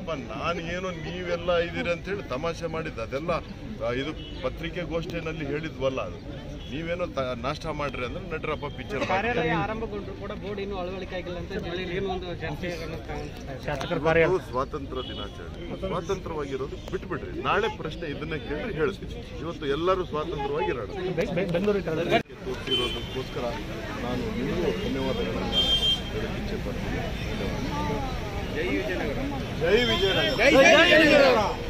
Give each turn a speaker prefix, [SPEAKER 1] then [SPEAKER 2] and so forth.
[SPEAKER 1] ಅಲ್ಲಪ್ಪ ನಾನು ಏನೋ ನೀವೆಲ್ಲ ಇದ್ದೀರಿ ಅಂತ ಹೇಳಿ ತಮಾಷೆ ಮಾಡಿದ್ದು ಅದೆಲ್ಲ ಆ, ಇದು ಪತ್ರಿಕೆಗೋಷ್ಠಿಯಲ್ಲಿ ಹೇಳಿದ್ವಲ್ಲ ಅದು ನೀವೇನೋ ತ ನಾಷ್ಟ ಮಾಡ್ರಿ ಅಂದ್ರೆ ನಡ್ರಪ್ಪ ಪಿಕ್ಚರ್
[SPEAKER 2] ಕಾರ್ಯಾಲಯ ಆರಂಭಗೊಂಡ್ರು ಕೂಡ ಬೋರ್ಡ್ ಇನ್ನೂ ಅಳವಡಿಕೆ ಆಗಿಲ್ಲ ಅಂತ ಹೇಳಿ ಏನು ಒಂದು ಚರ್ಚೆ
[SPEAKER 3] ಶಾಸಕರ ಕಾರ್ಯ
[SPEAKER 1] ಸ್ವಾತಂತ್ರ್ಯ ದಿನಾಚರಣೆ ಸ್ವಾತಂತ್ರ್ಯವಾಗಿರೋದು ಬಿಟ್ಬಿಡ್ರಿ ನಾಳೆ ಪ್ರಶ್ನೆ ಇದನ್ನೇ ಕೇಳಿ ಹೇಳ್ತೀನಿ ಇವತ್ತು ಎಲ್ಲರೂ ಸ್ವಾತಂತ್ರ್ಯವಾಗಿರೋಣ
[SPEAKER 3] ಬೆಂಗಳೂರು
[SPEAKER 1] ತೋರಿಸಿರೋದಕ್ಕೋಸ್ಕರ ನಾನು ನಿಮಗೂ ಧನ್ಯವಾದಗಳನ್ನು ಹೇಳಕ್ಕೆ ಇಚ್ಛೆ ಪಡ್ತೀನಿ ಧನ್ಯವಾದ ಜೈ ವಿಜಯನಗರ ಜೈ ವಿಜಯನಗರ